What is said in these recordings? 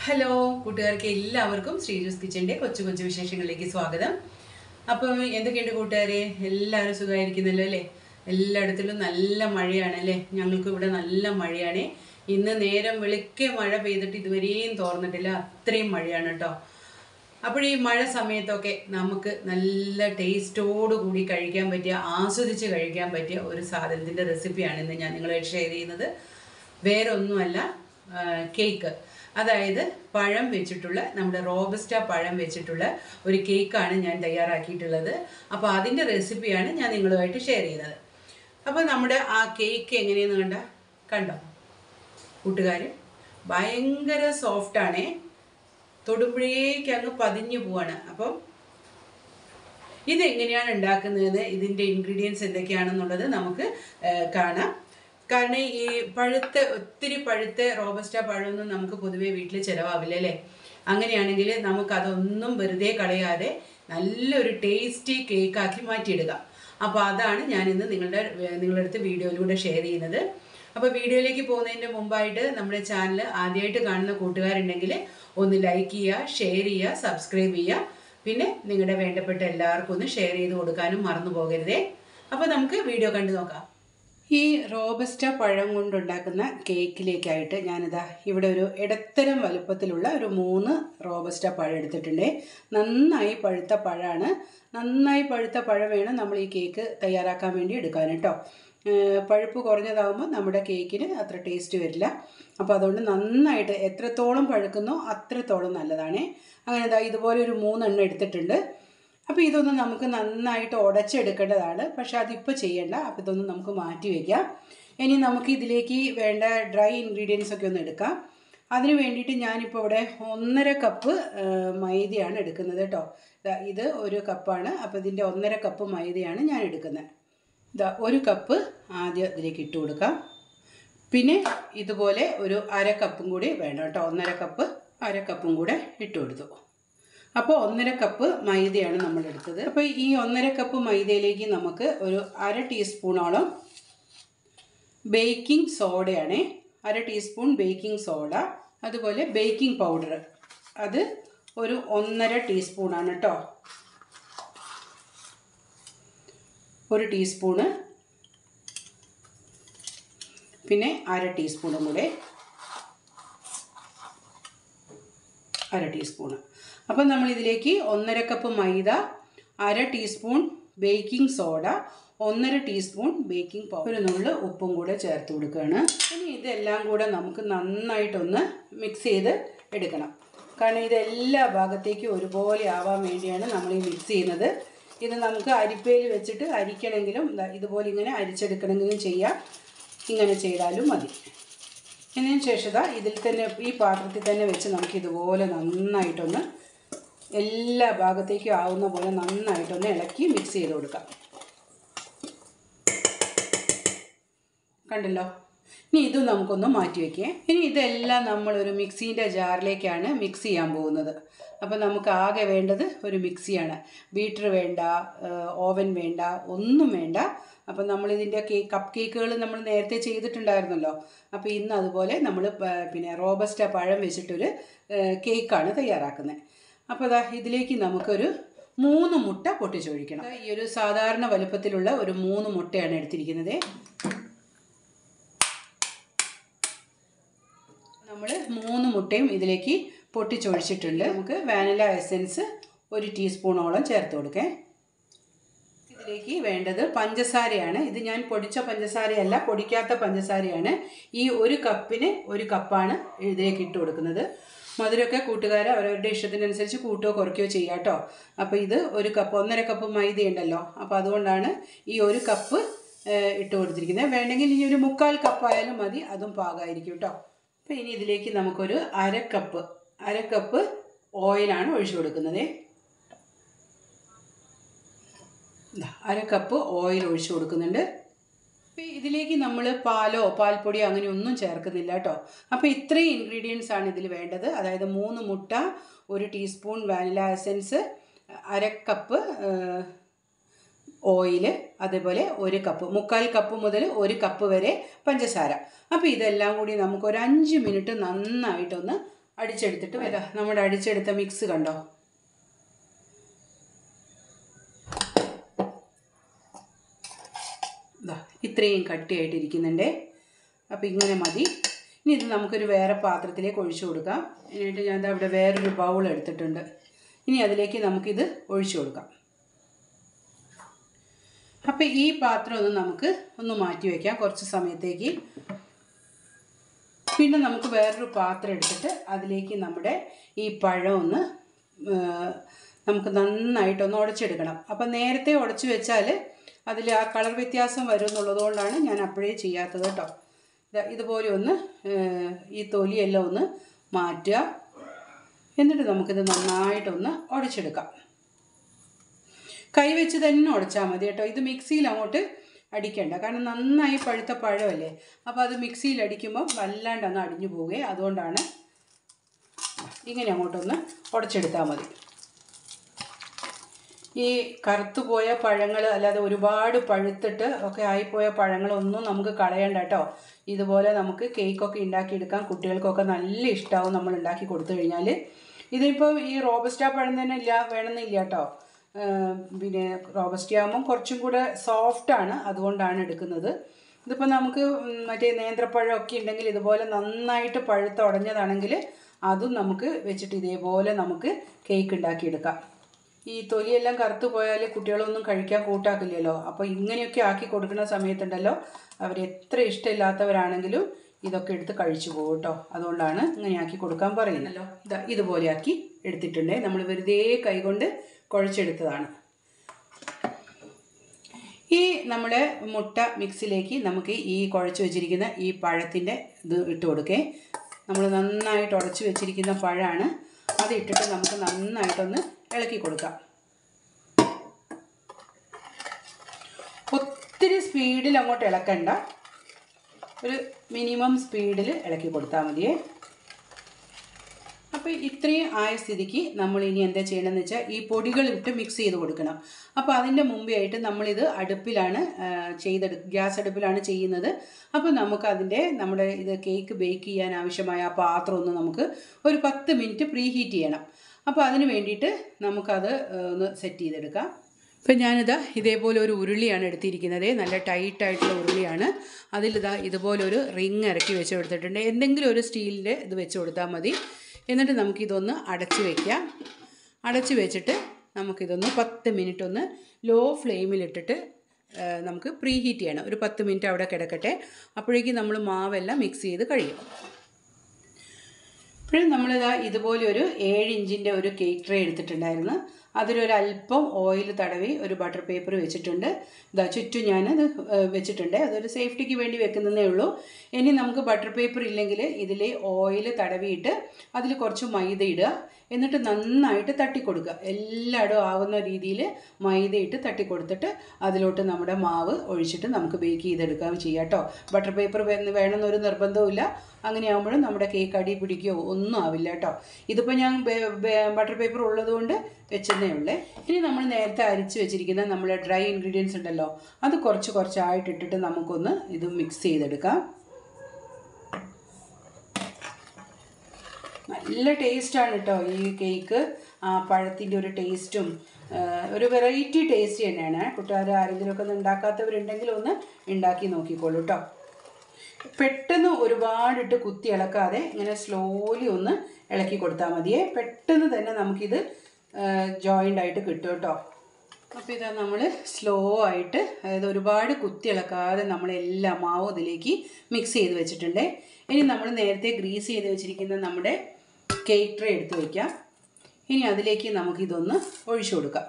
hello കൂട്ടുകാർക്ക് എല്ലാവർക്കും ശ്രീജൂസ് കിച്ചൻ്റെ കൊച്ചു കൊച്ചു വിശേഷങ്ങളിലേക്ക് സ്വാഗതം അപ്പം എന്തൊക്കെയുണ്ട് കൂട്ടുകാരെ എല്ലാവരും സുഖമായിരിക്കുന്നല്ലോ അല്ലേ എല്ലായിടത്തിലും നല്ല മഴയാണ് അല്ലേ ഞങ്ങൾക്ക് ഇവിടെ നല്ല മഴയാണ് ഇന്ന് നേരം വെളുക്കെ മഴ പെയ്തിട്ട് ഇതുവരെയും തോർന്നിട്ടില്ല അത്രയും മഴയാണ് കേട്ടോ അപ്പോൾ ഈ മഴ സമയത്തൊക്കെ നമുക്ക് നല്ല ടേസ്റ്റോട് കൂടി കഴിക്കാൻ പറ്റിയ ആസ്വദിച്ച് കഴിക്കാൻ പറ്റിയ ഒരു സാധനത്തിൻ്റെ റെസിപ്പിയാണ് ഇന്ന് ഞാൻ നിങ്ങളുമായിട്ട് ഷെയർ ചെയ്യുന്നത് വേറെ ഒന്നുമല്ല ആ, കേക്ക് അതായത് പഴം വെച്ചിട്ടുള്ള നമ്മുടെ റോബസ്റ്റ പഴം വെച്ചിട്ടുള്ള ഒരു കേക്കാണ് ഞാൻ തയ്യാറാക്കിയിട്ടുള്ളത് അപ്പോൾ അതിൻ്റെ റെസിപ്പിയാണ് ഞാൻ നിങ്ങളുമായിട്ട് ഷെയർ ചെയ്യുന്നത് അപ്പോൾ നമ്മുടെ ആ കേക്ക് എങ്ങനെയെന്ന് കണ്ട കണ്ടോ കൂട്ടുകാർ ഭയങ്കര സോഫ്റ്റാണേ തൊടുമ്പോഴേക്ക് അങ്ങ് പതിഞ്ഞു പോവാണ് അപ്പം ഇതെങ്ങനെയാണ് ഉണ്ടാക്കുന്നത് ഇതിൻ്റെ ഇൻഗ്രീഡിയൻസ് എന്തൊക്കെയാണെന്നുള്ളത് നമുക്ക് ആ, കാണാം കാരണം ഈ പഴുത്ത ഒത്തിരി പഴുത്ത റോബസ്റ്റ പഴമൊന്നും നമുക്ക് പൊതുവേ വീട്ടിൽ ചിലവാവില്ല അല്ലേ അങ്ങനെയാണെങ്കിൽ നമുക്കതൊന്നും വെറുതെ കളയാതെ നല്ലൊരു ടേസ്റ്റി കേക്കാക്കി മാറ്റിയിടുക അപ്പോൾ അതാണ് ഞാനിന്ന് നിങ്ങളുടെ നിങ്ങളുടെ അടുത്ത് വീഡിയോയിലൂടെ ഷെയർ ചെയ്യുന്നത് അപ്പോൾ വീഡിയോയിലേക്ക് പോകുന്നതിൻ്റെ മുമ്പായിട്ട് നമ്മുടെ ചാനൽ ആദ്യമായിട്ട് കാണുന്ന കൂട്ടുകാരുണ്ടെങ്കിൽ ഒന്ന് ലൈക്ക് ചെയ്യുക ഷെയർ ചെയ്യുക സബ്സ്ക്രൈബ് ചെയ്യുക പിന്നെ നിങ്ങളുടെ വേണ്ടപ്പെട്ട എല്ലാവർക്കും ഒന്ന് ഷെയർ ചെയ്ത് കൊടുക്കാനും മറന്നു പോകരുതേ അപ്പോൾ നമുക്ക് വീഡിയോ കണ്ടു നോക്കാം ഈ റോബസ്റ്റ പഴം കൊണ്ടുണ്ടാക്കുന്ന കേക്കിലേക്കായിട്ട് ഞാനിതാ ഇവിടെ ഒരു ഇടത്തരം വലുപ്പത്തിലുള്ള ഒരു മൂന്ന് റോബസ്റ്റ പഴം എടുത്തിട്ടുണ്ട് നന്നായി പഴുത്ത പഴമാണ് നന്നായി പഴുത്ത പഴം വേണം നമ്മൾ ഈ കേക്ക് തയ്യാറാക്കാൻ വേണ്ടി എടുക്കാൻ കേട്ടോ ഏഹ് പഴുപ്പ് കുറഞ്ഞതാകുമ്പോൾ നമ്മുടെ കേക്കിന് അത്ര ടേസ്റ്റ് വരില്ല അപ്പോൾ അതുകൊണ്ട് നന്നായിട്ട് എത്രത്തോളം പഴുക്കുന്നോ അത്രത്തോളം നല്ലതാണേ അങ്ങനെ ഇതാ ഇതുപോലെ ഒരു മൂന്നെണ്ണം എടുത്തിട്ടുണ്ട് അപ്പോൾ ഇതൊന്ന് നമുക്ക് നന്നായിട്ട് ഉടച്ചെടുക്കേണ്ടതാണ് പക്ഷെ അതിപ്പോൾ ചെയ്യേണ്ട അപ്പോൾ ഇതൊന്ന് നമുക്ക് മാറ്റി വയ്ക്കാം ഇനി നമുക്ക് ഇതിലേക്ക് വേണ്ട ഡ്രൈ ഇൻഗ്രീഡിയൻസ് ഒക്കെ ഒന്ന് എടുക്കാം അതിന് വേണ്ടിയിട്ട് ഞാനിപ്പോൾ ഇവിടെ ഒന്നര കപ്പ് ആ, മൈദയാണ് എടുക്കുന്നത് കേട്ടോ ദാ ഇത് ഒരു കപ്പാണ് അപ്പോൾ ഇതിൻ്റെ ഒന്നര കപ്പ് മൈദയാണ് ഞാൻ എടുക്കുന്നത് ഇതാ ഒരു കപ്പ് ആദ്യം ഇതിലേക്ക് ഇട്ട് കൊടുക്കാം പിന്നെ ഇതുപോലെ ഒരു അര കപ്പും കൂടി വേണം കേട്ടോ ഒന്നര കപ്പ് അര കപ്പും കൂടെ ഇട്ട് കൊടുത്തു അപ്പോൾ ഒന്നര കപ്പ് മൈദയാണ് നമ്മൾ എടുത്തത് അപ്പോൾ ഈ ഒന്നര കപ്പ് മൈദയിലേക്ക് നമുക്ക് ഒരു അര ടീസ്പൂണോളം ബേക്കിംഗ് സോഡയാണ് അര ടീസ്പൂൺ ബേക്കിംഗ് സോഡ അതുപോലെ ബേക്കിംഗ് പൗഡർ അത് ഒരു ഒന്നര ടീസ്പൂണാണ് കേട്ടോ ഒരു ടീസ്പൂണ് പിന്നെ അര ടീസ്പൂണും കൂടെ അര ടീസ്പൂണ് അപ്പം നമ്മൾ ഇതിലേക്ക് ഒന്നര കപ്പ് മൈദ അര ടീസ്പൂൺ ബേക്കിംഗ് സോഡ ഒന്നര ടീസ്പൂൺ ബേക്കിംഗ് പൗഡർ ഒരു നുള്ളു ഉപ്പും കൂടെ ചേർത്ത് കൊടുക്കുകയാണ് ഇനി ഇതെല്ലാം കൂടെ നമുക്ക് നന്നായിട്ടൊന്ന് മിക്സ് ചെയ്ത് എടുക്കണം കാരണം ഇതെല്ലാ ഭാഗത്തേക്കും ഒരുപോലെ ആവാൻ വേണ്ടിയാണ് നമ്മൾ ഈ മിക്സ് ചെയ്യുന്നത് ഇത് നമുക്ക് അരിപ്പയിൽ വെച്ചിട്ട് അരിക്കണമെങ്കിലും ദാ ഇതുപോലെ ഇങ്ങനെ അരിച്ചെടുക്കണമെങ്കിലും ചെയ്യാം ഇങ്ങനെ ചെയ്താലും മതി ഇതിന് ശേഷം ദാ ഇതിൽ തന്നെ ഈ പാത്രത്തിൽ തന്നെ വെച്ച് നമുക്ക് ഇതുപോലെ നന്നായിട്ടൊന്ന് എല്ലാ ഭാഗത്തേക്കും ആവുന്ന പോലെ നന്നായിട്ടൊന്ന് ഇളക്കി മിക്സ് ചെയ്ത് കൊടുക്കാം കണ്ടല്ലോ ഇനി ഇത് നമുക്കൊന്ന് മാറ്റി വയ്ക്കേ ഇനി ഇതെല്ലാം നമ്മളൊരു മിക്സീൻ്റെ ജാറിലേക്കാണ് മിക്സ് ചെയ്യാൻ പോകുന്നത് അപ്പോൾ നമുക്ക് ആകെ വേണ്ടത് ഒരു മിക്സിയാണ് ബീറ്റർ വേണ്ട ഓവൻ വേണ്ട ഒന്നും വേണ്ട അപ്പം നമ്മളിതിൻ്റെ കേക്ക് കപ്പ് കേക്കുകൾ നമ്മൾ നേരത്തെ ചെയ്തിട്ടുണ്ടായിരുന്നല്ലോ അപ്പോൾ ഇന്ന് അതുപോലെ നമ്മൾ പിന്നെ റോബസ്റ്റ പഴം വെച്ചിട്ടൊരു ഏഹ്, കേക്കാണ് തയ്യാറാക്കുന്നത് അപ്പോൾ അതാ ഇതിലേക്ക് നമുക്കൊരു മൂന്ന് മുട്ട പൊട്ടിച്ചൊഴിക്കണം ദാ ഈ ഒരു സാധാരണ വലുപ്പത്തിലുള്ള ഒരു മൂന്ന് മുട്ടയാണ് എടുത്തിരിക്കുന്നത് നമ്മൾ മൂന്ന് മുട്ടയും ഇതിലേക്ക് പൊട്ടിച്ചൊഴിച്ചിട്ടുണ്ട് നമുക്ക് വാനില എസൻസ് ഒരു ടീസ്പൂണോളം ചേർത്ത് കൊടുക്കേ ഇതിലേക്ക് വേണ്ടത് പഞ്ചസാരയാണ് ഇത് ഞാൻ പൊടിച്ച പഞ്ചസാരയല്ല പൊടിക്കാത്ത പഞ്ചസാരയാണ് ഈ ഒരു കപ്പിന് ഒരു കപ്പാണ് ഇതിലേക്ക് ഇട്ട് കൊടുക്കുന്നത് മധുരമൊക്കെ കൂട്ടുകാർ അവരവരുടെ ഇഷ്ടത്തിനനുസരിച്ച് കൂട്ടുകയോ കുറയ്ക്കുകയോ ചെയ്യാം കേട്ടോ അപ്പോൾ ഇത് ഒരു കപ്പ് ഒന്നര കപ്പ് മൈദ ഉണ്ടല്ലോ അപ്പോൾ അതുകൊണ്ടാണ് ഈ ഒരു കപ്പ് ഏഹ്, ഇട്ട് കൊടുത്തിരിക്കുന്നത് വേണമെങ്കിൽ ഇനി ഒരു മുക്കാൽ കപ്പായാലും മതി അതും പാകമായിരിക്കും കേട്ടോ അപ്പോൾ ഇനി ഇതിലേക്ക് നമുക്കൊരു അര കപ്പ് അര കപ്പ് ഓയിലാണ് ഒഴിച്ചു കൊടുക്കുന്നത് ദാ, അര കപ്പ് ഓയിൽ ഒഴിച്ചു കൊടുക്കുന്നുണ്ട് അപ്പോൾ ഇതിലേക്ക് നമ്മൾ പാലോ പാൽപ്പൊടിയോ അങ്ങനെ ഒന്നും ചേർക്കുന്നില്ല കേട്ടോ അപ്പോൾ ഇത്രയും ഇൻഗ്രീഡിയൻസ് ആണ് ഇതിൽ വേണ്ടത് അതായത് മൂന്ന് മുട്ട ഒരു ടീസ്പൂൺ വാനില എസൻസ് അര കപ്പ് ഓയില് അതേപോലെ ഒരു കപ്പ് മുക്കാൽ കപ്പ് മുതൽ ഒരു കപ്പ് വരെ പഞ്ചസാര അപ്പോൾ ഇതെല്ലാം കൂടി നമുക്ക് ഒരു അഞ്ച് മിനിറ്റ് നന്നായിട്ടൊന്ന് അടിച്ചെടുത്തിട്ട് വരാം നമ്മുടെ അടിച്ചെടുത്ത മിക്സ് കണ്ടോ ദാ ഇത്രയും കട്ടിയായിട്ടിരിക്കുന്നുണ്ടേ അപ്പോൾ ഇങ്ങനെ മതി ഇനി ഇത് നമുക്കൊരു വേറെ പാത്രത്തിലേക്ക് ഒഴിച്ചു കൊടുക്കാം എന്നിട്ട് ഞാൻ ദാ ഇവിടെ വേറൊരു ബൗൾ എടുത്തിട്ടുണ്ട് ഇനി അതിലേക്ക് നമുക്കിത് ഒഴിച്ചു കൊടുക്കാം അപ്പോൾ ഈ പാത്രം ഒന്ന് നമുക്ക് ഒന്ന് മാറ്റി വയ്ക്കാം കുറച്ച് സമയത്തേക്ക് പിന്നെ നമുക്ക് വേറൊരു പാത്രം എടുത്തിട്ട് അതിലേക്ക് നമ്മുടെ ഈ പഴം ഒന്ന് നമുക്ക് നന്നായിട്ടൊന്ന് ഉടച്ചെടുക്കണം അപ്പം നേരത്തെ ഉടച്ചു വെച്ചാൽ അതിൽ ആ കളർ വ്യത്യാസം വരും എന്നുള്ളതുകൊണ്ടാണ് ഞാൻ അപ്പോഴേ ചെയ്യാത്തത് കേട്ടോ ദാ ഇതുപോലെ ഒന്ന് ഈ തൊലിയെല്ലാം ഒന്ന് മാറ്റുക എന്നിട്ട് നമുക്കിത് നന്നായിട്ടൊന്ന് ഉടച്ചെടുക്കാം കൈ വെച്ച് തന്നെ ഉടച്ചാൽ മതി കേട്ടോ ഇത് മിക്സിയിൽ അങ്ങോട്ട് അടിക്കണ്ട കാരണം നന്നായി പഴുത്ത പഴമല്ലേ അപ്പോൾ അത് മിക്സിയിൽ അടിക്കുമ്പോൾ വല്ലാണ്ട് അങ്ങ് അടിഞ്ഞു പോവുകയെ അതുകൊണ്ടാണ് ഇങ്ങനെ അങ്ങോട്ടൊന്ന് ഉടച്ചെടുത്താൽ മതി ഈ കറുത്തുപോയ പഴങ്ങൾ അല്ലാതെ ഒരുപാട് പഴുത്തിട്ട് ഒക്കെ ആയിപ്പോയ പഴങ്ങളൊന്നും നമുക്ക് കളയണ്ട കേട്ടോ ഇതുപോലെ നമുക്ക് കേക്കൊക്കെ ഉണ്ടാക്കിയെടുക്കാം കുട്ടികൾക്കൊക്കെ നല്ല ഇഷ്ടമാവും നമ്മൾ ഉണ്ടാക്കി കൊടുത്തു കഴിഞ്ഞാൽ ഇതിപ്പോൾ ഈ റോബസ്റ്റ പഴം തന്നെ ഇല്ല വേണമെന്നില്ല കേട്ടോ പിന്നെ റോബസ്റ്റി ആകുമ്പം കുറച്ചും കൂടെ സോഫ്റ്റാണ് അതുകൊണ്ടാണ് എടുക്കുന്നത് ഇതിപ്പോൾ നമുക്ക് മറ്റേ നേന്ത്രപ്പഴമൊക്കെ ഉണ്ടെങ്കിൽ ഇതുപോലെ നന്നായിട്ട് പഴുത്ത് ഉടഞ്ഞതാണെങ്കിൽ അതും നമുക്ക് വെച്ചിട്ട് ഇതേപോലെ നമുക്ക് കേക്ക് ഉണ്ടാക്കിയെടുക്കാം ഈ തൊലിയെല്ലാം കറുത്തു പോയാൽ കുട്ടികളൊന്നും കഴിക്കാൻ കൂട്ടാക്കില്ലല്ലോ അപ്പോൾ ഇങ്ങനെയൊക്കെ ആക്കി കൊടുക്കുന്ന സമയത്തുണ്ടല്ലോ അവർ എത്ര ഇഷ്ടമില്ലാത്തവരാണെങ്കിലും ഇതൊക്കെ എടുത്ത് കഴിച്ചു പോകും കേട്ടോ അതുകൊണ്ടാണ് ഇങ്ങനെ ആക്കി കൊടുക്കാൻ പറയുന്നല്ലോ ഇതാ ഇതുപോലെ ആക്കി എടുത്തിട്ടുണ്ടേ നമ്മൾ വെറുതെ കൈകൊണ്ട് കുഴച്ചെടുത്തതാണ് ഈ നമ്മുടെ മുട്ട മിക്സിലേക്ക് നമുക്ക് ഈ കുഴച്ച് വെച്ചിരിക്കുന്ന ഈ പഴത്തിൻ്റെ ഇത് ഇട്ട് കൊടുക്കേ നമ്മൾ നന്നായിട്ട് ഉടച്ച് വെച്ചിരിക്കുന്ന പഴമാണ് അത് ഇട്ടിട്ട് നമുക്ക് നന്നായിട്ടൊന്ന് ഇളക്കി കൊടുക്കാം ഒത്തിരി സ്പീഡിൽ അങ്ങോട്ട് ഇളക്കണ്ട ഒരു മിനിമം സ്പീഡിൽ ഇളക്കി കൊടുത്താൽ മതിയേ അപ്പോൾ ഇത്രയും ആയ സ്ഥിതിക്ക് നമ്മൾ ഇനി എന്താ ചെയ്യണമെന്ന് വെച്ചാൽ ഈ പൊടികൾ ഇട്ട് മിക്സ് ചെയ്ത് കൊടുക്കണം അപ്പോൾ അതിൻ്റെ മുമ്പേ ആയിട്ട് നമ്മളിത് അടുപ്പിലാണ് ചെയ്തെടു ഗ്യാസ് അടുപ്പിലാണ് ചെയ്യുന്നത് അപ്പോൾ നമുക്ക് അതിൻ്റെ നമ്മുടെ ഇത് കേക്ക് ബേക്ക് ചെയ്യാൻ ആവശ്യമായ ആ പാത്രം ഒന്ന് നമുക്ക് ഒരു പത്ത് മിനിറ്റ് പ്രീ ഹീറ്റ് ചെയ്യണം അപ്പോൾ അതിന് വേണ്ടിയിട്ട് നമുക്കത് ഒന്ന് സെറ്റ് ചെയ്തെടുക്കാം ഇപ്പം ഞാനിതാ ഇതേപോലെ ഒരു ഉരുളിയാണ് എടുത്തിരിക്കുന്നത് നല്ല ടൈറ്റായിട്ടുള്ള ഉരുളിയാണ് അതിലിതാ ഇതുപോലൊരു റിങ് ഇറക്കി വെച്ച് കൊടുത്തിട്ടുണ്ട് എന്തെങ്കിലും ഒരു സ്റ്റീലിൻ്റെ ഇത് വെച്ച് കൊടുത്താൽ മതി എന്നിട്ട് നമുക്കിതൊന്ന് അടച്ച് വയ്ക്കാം അടച്ച് വെച്ചിട്ട് നമുക്കിതൊന്ന് പത്ത് മിനിറ്റ് ഒന്ന് ലോ ഫ്ലെയിമിലിട്ടിട്ട് നമുക്ക് പ്രീ ഹീറ്റ് ചെയ്യണം ഒരു പത്ത് മിനിറ്റ് അവിടെ കിടക്കട്ടെ അപ്പോഴേക്കും നമ്മൾ മാവെല്ലാം മിക്സ് ചെയ്ത് കഴിയും ഇപ്പോഴും നമ്മളിതാ ഇതുപോലെ ഒരു ഏഴ് ഇഞ്ചിൻ്റെ ഒരു കേക്ക് ട്രേ എടുത്തിട്ടുണ്ടായിരുന്നു അതിലൊരു അല്പം ഓയിൽ തടവി ഒരു ബട്ടർ പേപ്പർ വെച്ചിട്ടുണ്ട് ഇതാ ചുറ്റും ഞാനത് വെച്ചിട്ടുണ്ട് അതൊരു സേഫ്റ്റിക്ക് വേണ്ടി വെക്കുന്നതേ ഉള്ളൂ ഇനി നമുക്ക് ബട്ടർ പേപ്പർ ഇല്ലെങ്കിൽ ഇതിൽ ഓയിൽ തടവിയിട്ട് അതിൽ കുറച്ച് മൈദ ഇടുക എന്നിട്ട് നന്നായിട്ട് തട്ടിക്കൊടുക്കുക എല്ലായിടും ആവുന്ന രീതിയിൽ മൈദയിട്ട് തട്ടിക്കൊടുത്തിട്ട് അതിലോട്ട് നമ്മുടെ മാവ് ഒഴിച്ചിട്ട് നമുക്ക് ബേക്ക് ചെയ്തെടുക്കാൻ ചെയ്യാം കേട്ടോ ബട്ടർ പേപ്പർ വേണമെന്നൊരു നിർബന്ധവുമില്ല അങ്ങനെ ആകുമ്പോഴും നമ്മുടെ കേക്ക് അടി പിടിക്കുകയോ ഒന്നും ആവില്ല കേട്ടോ ഇതിപ്പോൾ ഞാൻ ബട്ടർ പേപ്പർ ഉള്ളതുകൊണ്ട് വെച്ചതേ ഉള്ളേ ഇനി നമ്മൾ നേരത്തെ അരിച്ച് വെച്ചിരിക്കുന്ന നമ്മുടെ ഡ്രൈ ഇൻഗ്രീഡിയൻസ് ഉണ്ടല്ലോ അത് കുറച്ച് കുറച്ചായിട്ട് ഇട്ടിട്ട് നമുക്കൊന്ന് ഇത് മിക്സ് ചെയ്തെടുക്കാം നല്ല ടേസ്റ്റാണ് കേട്ടോ ഈ കേക്ക് ആ പഴത്തിൻ്റെ ഒരു ടേസ്റ്റും ഒരു വെറൈറ്റി ടേസ്റ്റ് തന്നെയാണ് കൂട്ടുകാർ ആരെങ്കിലുമൊക്കെ ഒന്ന് ഉണ്ടാക്കാത്തവരുണ്ടെങ്കിൽ ഒന്ന് ഉണ്ടാക്കി നോക്കിക്കോളൂ കേട്ടോ പെട്ടെന്ന് ഒരുപാടിട്ട് കുത്തി ഇളക്കാതെ ഇങ്ങനെ സ്ലോലി ഒന്ന് ഇളക്കി കൊടുത്താൽ മതിയേ പെട്ടെന്ന് തന്നെ നമുക്കിത് ജോയിൻ്റ് ആയിട്ട് കിട്ടും കേട്ടോ അപ്പോൾ ഇതാ നമ്മൾ സ്ലോ ആയിട്ട് അതായത് ഒരുപാട് കുത്തി ഇളക്കാതെ നമ്മൾ എല്ലാ മാവും ഇതിലേക്ക് മിക്സ് ചെയ്ത് വെച്ചിട്ടുണ്ട് ഇനി നമ്മൾ നേരത്തെ ഗ്രീസ് ചെയ്ത് വെച്ചിരിക്കുന്ന നമ്മുടെ കേക്ക് ട്രേ എടുത്ത് വയ്ക്കാം ഇനി അതിലേക്ക് നമുക്കിതൊന്ന് ഒഴിച്ചു കൊടുക്കാം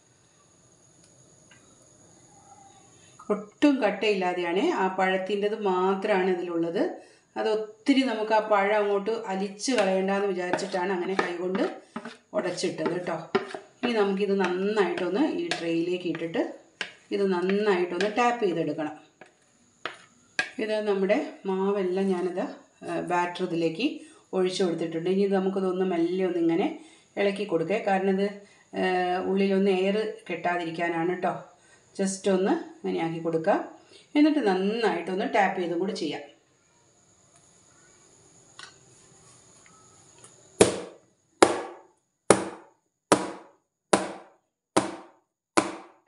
ഒട്ടും കട്ടയില്ലാതെയാണ് ആ പഴത്തിൻ്റെത് മാത്രമാണ് ഇതിലുള്ളത് അത് ഒത്തിരി നമുക്ക് ആ പഴം അങ്ങോട്ട് അലിച്ച് കളയണ്ടെന്ന് വിചാരിച്ചിട്ടാണ് അങ്ങനെ കൈകൊണ്ട് ഉടച്ചിട്ടത് കേട്ടോ ഇനി നമുക്കിത് നന്നായിട്ടൊന്ന് ഈ ട്രെയിലേക്ക് ഇട്ടിട്ട് ഇത് നന്നായിട്ടൊന്ന് ടാപ്പ് ചെയ്തെടുക്കണം ഇത് നമ്മുടെ മാവെല്ലാം ഞാനിത് ബാറ്റർ ഇതിലേക്ക് ഒഴിച്ചു കൊടുത്തിട്ടുണ്ട് ഇനി നമുക്കിതൊന്ന് മെല്ലെ ഒന്ന് ഇങ്ങനെ ഇളക്കി കൊടുക്കുക കാരണം ഇത് ഉള്ളിലൊന്ന് എയർ കെട്ടാതിരിക്കാനാണ് കേട്ടോ ജസ്റ്റ് ഒന്ന് ഇങ്ങനെ ആക്കി കൊടുക്കുക എന്നിട്ട് നന്നായിട്ടൊന്ന് ടാപ്പ് ചെയ്തും കൂടി ചെയ്യാം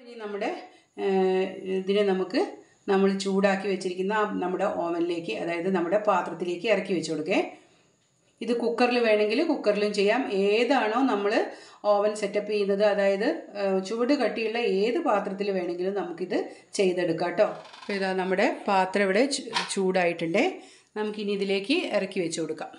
ഇനി നമ്മുടെ ഏഹ്, ഇതിനെ നമുക്ക് നമ്മൾ ചൂടാക്കി വെച്ചിരിക്കുന്ന ആ നമ്മുടെ ഓവനിലേക്ക് അതായത് നമ്മുടെ പാത്രത്തിലേക്ക് ഇറക്കി വെച്ച് കൊടുക്കേ ഇത് കുക്കറിൽ വേണമെങ്കിൽ കുക്കറിലും ചെയ്യാം ഏതാണോ നമ്മൾ ഓവൻ സെറ്റപ്പ് ചെയ്യുന്നത് അതായത് ഏഹ്, ചുവട് കട്ടിയുള്ള ഏത് പാത്രത്തിൽ വേണമെങ്കിലും നമുക്കിത് ചെയ്തെടുക്കാം കേട്ടോ അപ്പോൾ ഇതാ നമ്മുടെ പാത്രം ഇവിടെ ചു- ചൂടായിട്ടുണ്ട് നമുക്കിനി ഇതിലേക്ക് ഇറക്കി വെച്ച് കൊടുക്കാം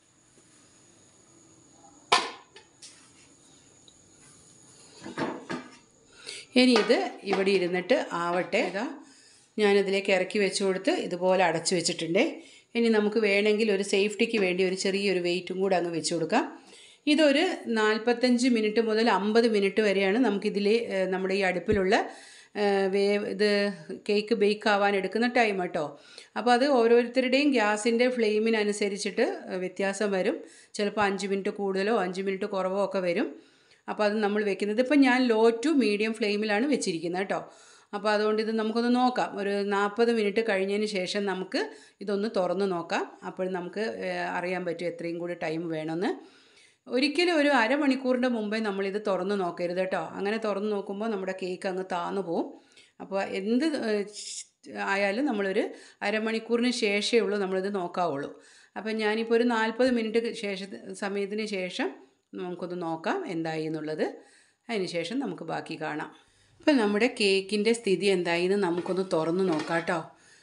ഇനി ഇത് ഇവിടെ ഇരുന്നിട്ട് ആവട്ടെ ഇതാ ഞാനിതിലേക്ക് ഇറക്കി വെച്ച് കൊടുത്ത് ഇതുപോലെ അടച്ചു വെച്ചിട്ടുണ്ട് ഇനി നമുക്ക് വേണമെങ്കിൽ ഒരു സേഫ്റ്റിക്ക് വേണ്ടി ഒരു ചെറിയൊരു വെയിറ്റും കൂടെ അങ്ങ് വെച്ച് കൊടുക്കാം ഇതൊരു നാൽപ്പത്തഞ്ച് മിനിറ്റ് മുതൽ അമ്പത് മിനിറ്റ് വരെയാണ് നമുക്കിതിൽ ഏഹ്, നമ്മുടെ ഈ അടുപ്പിലുള്ള ഏഹ്, വേവ് ഇത് കേക്ക് ബേക്ക് ആവാൻ എടുക്കുന്ന ടൈം കേട്ടോ അപ്പോൾ അത് ഓരോരുത്തരുടെയും ഗ്യാസിൻ്റെ ഫ്ലെയിമിനനുസരിച്ചിട്ട് വ്യത്യാസം വരും ചിലപ്പോൾ അഞ്ച് മിനിറ്റ് കൂടുതലോ അഞ്ച് മിനിറ്റ് കുറവോ ഒക്കെ വരും അപ്പോൾ അത് നമ്മൾ വെക്കുന്നത് ഇപ്പം ഞാൻ ലോ ടു മീഡിയം ഫ്ലെയിമിലാണ് വെച്ചിരിക്കുന്നത് കേട്ടോ അപ്പോൾ അതുകൊണ്ട് ഇത് നമുക്കൊന്ന് നോക്കാം ഒരു നാൽപ്പത് മിനിറ്റ് കഴിഞ്ഞതിന് ശേഷം നമുക്ക് ഇതൊന്ന് തുറന്ന് നോക്കാം അപ്പോൾ നമുക്ക് ഏഹ്, അറിയാൻ പറ്റും എത്രയും കൂടി ടൈം വേണമെന്ന് ഒരിക്കലും ഒരു അരമണിക്കൂറിൻ്റെ മുമ്പേ നമ്മളിത് തുറന്ന് നോക്കരുത് കേട്ടോ അങ്ങനെ തുറന്ന് നോക്കുമ്പോൾ നമ്മുടെ കേക്ക് അങ്ങ് താന്നു പോവും അപ്പോൾ എന്ത് ഏഹ്, ആയാലും നമ്മളൊരു അരമണിക്കൂറിന് ശേഷമേ ഉള്ളൂ നമ്മളിത് നോക്കാവുള്ളൂ അപ്പം ഞാനിപ്പോൾ ഒരു നാൽപ്പത് മിനിറ്റ് ശേഷ സമയത്തിന് ശേഷം നമുക്കൊന്ന് നോക്കാം എന്തായി എന്നുള്ളത് അതിന് ശേഷം നമുക്ക് ബാക്കി കാണാം അപ്പം നമ്മുടെ കേക്കിൻ്റെ സ്ഥിതി എന്തായി എന്ന് നമുക്കൊന്ന് തുറന്ന് നോക്കാം കേട്ടോ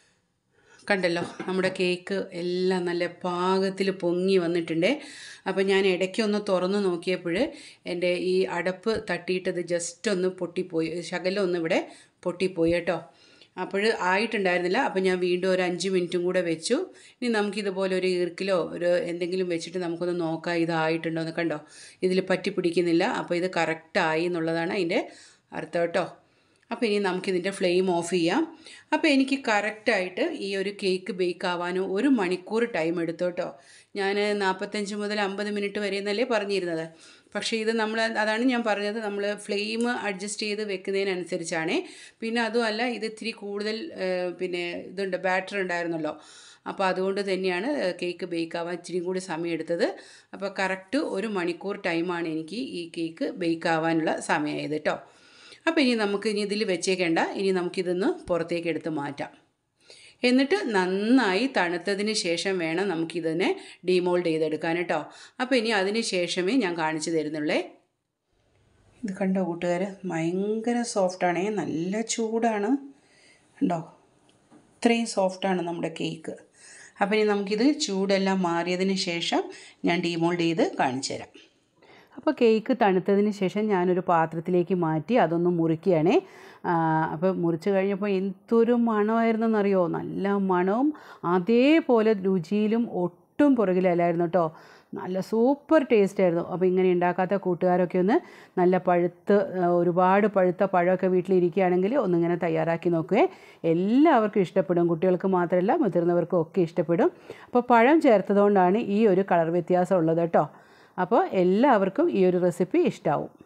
കണ്ടല്ലോ നമ്മുടെ കേക്ക് എല്ലാം നല്ല പാകത്തിൽ പൊങ്ങി വന്നിട്ടുണ്ട് അപ്പോൾ ഞാൻ ഇടയ്ക്കൊന്ന് തുറന്ന് നോക്കിയപ്പോൾ എൻ്റെ ഈ അടപ്പ് തട്ടിയിട്ടത് ജസ്റ്റ് ഒന്ന് പൊട്ടിപ്പോയി ശകലം ഒന്ന് ഇവിടെ പൊട്ടിപ്പോയി കേട്ടോ അപ്പോൾ ആയിട്ടുണ്ടായിരുന്നില്ല അപ്പോൾ ഞാൻ വീണ്ടും ഒരു അഞ്ച് മിനിറ്റും കൂടെ വെച്ചു ഇനി നമുക്കിതുപോലെ ഒരു ഈർക്കിലോ ഒരു എന്തെങ്കിലും വെച്ചിട്ട് നമുക്കൊന്ന് നോക്കാം ഇതായിട്ടുണ്ടോ എന്ന് കണ്ടോ ഇതിൽ പറ്റി പിടിക്കുന്നില്ല അപ്പോൾ ഇത് കറക്റ്റായി എന്നുള്ളതാണ് അതിൻ്റെ അർത്ഥം കേട്ടോ അപ്പോൾ ഇനി നമുക്കിതിൻ്റെ ഫ്ലെയിം ഓഫ് ചെയ്യാം അപ്പോൾ എനിക്ക് കറക്റ്റായിട്ട് ഈ ഒരു കേക്ക് ബേക്ക് ആവാനോ ഒരു മണിക്കൂർ ടൈം എടുത്തു കേട്ടോ ഞാൻ നാൽപ്പത്തഞ്ച് മുതൽ അമ്പത് മിനിറ്റ് വരെ എന്നല്ലേ പറഞ്ഞിരുന്നത് പക്ഷേ ഇത് നമ്മൾ അതാണ് ഞാൻ പറഞ്ഞത് നമ്മൾ ഫ്ലെയിം അഡ്ജസ്റ്റ് ചെയ്ത് വെക്കുന്നതിനനുസരിച്ചാണ് പിന്നെ അതുമല്ല ഇത് ഇത്തിരി കൂടുതൽ ഏഹ്, പിന്നെ ഇതുണ്ട് ബാറ്റർ ഉണ്ടായിരുന്നല്ലോ അപ്പോൾ അതുകൊണ്ട് തന്നെയാണ് കേക്ക് ബേക്ക് ആവാൻ ഇച്ചിരി കൂടി സമയം എടുത്തത് അപ്പോൾ കറക്റ്റ് ഒരു മണിക്കൂർ ടൈമാണ് എനിക്ക് ഈ കേക്ക് ബേക്ക് ആവാനുള്ള സമയമായത് കേട്ടോ അപ്പോൾ ഇനി നമുക്ക് ഇനി ഇതിൽ വെച്ചേക്കേണ്ട ഇനി നമുക്കിതൊന്ന് പുറത്തേക്ക് എടുത്ത് മാറ്റാം എന്നിട്ട് നന്നായി തണുത്തതിന് ശേഷം വേണം നമുക്കിതിനെ ഡീമോൾഡ് ചെയ്തെടുക്കാൻ കേട്ടോ അപ്പോൾ ഇനി അതിന് ശേഷമേ ഞാൻ കാണിച്ചു തരുന്നുള്ളേ ഇത് കണ്ടോ കൂട്ടുകാർ ഭയങ്കര സോഫ്റ്റാണേ നല്ല ചൂടാണ് കണ്ടോ ഇത്രയും സോഫ്റ്റാണ് നമ്മുടെ കേക്ക് അപ്പോൾ ഇനി നമുക്കിത് ചൂടെല്ലാം മാറിയതിന് ശേഷം ഞാൻ ഡീമോൾഡ് ചെയ്ത് കാണിച്ചു തരാം അപ്പോൾ കേക്ക് തണുത്തതിന് ശേഷം ഞാനൊരു പാത്രത്തിലേക്ക് മാറ്റി അതൊന്ന് മുറിക്കുകയാണേ അപ്പോൾ മുറിച്ച് കഴിഞ്ഞപ്പോൾ എന്തൊരു മണമായിരുന്നെന്നറിയോ നല്ല മണവും അതേപോലെ രുചിയിലും ഒട്ടും പുറകിലല്ലായിരുന്നു കേട്ടോ നല്ല സൂപ്പർ ടേസ്റ്റ് ആയിരുന്നു അപ്പോൾ ഇങ്ങനെ ഉണ്ടാക്കാത്ത കൂട്ടുകാരൊക്കെ ഒന്ന് നല്ല പഴുത്ത് ആ, ഒരുപാട് പഴുത്ത പഴമൊക്കെ വീട്ടിലിരിക്കുകയാണെങ്കിൽ ഒന്നിങ്ങനെ തയ്യാറാക്കി നോക്കുകയെ എല്ലാവർക്കും ഇഷ്ടപ്പെടും കുട്ടികൾക്ക് മാത്രമല്ല മുതിർന്നവർക്കും ഒക്കെ ഇഷ്ടപ്പെടും അപ്പോൾ പഴം ചേർത്തതുകൊണ്ടാണ് ഈ ഒരു കളർ വ്യത്യാസം ഉള്ളത് കേട്ടോ അപ്പോൾ എല്ലാവർക്കും ഈ ഒരു റെസിപ്പി ഇഷ്ടമാവും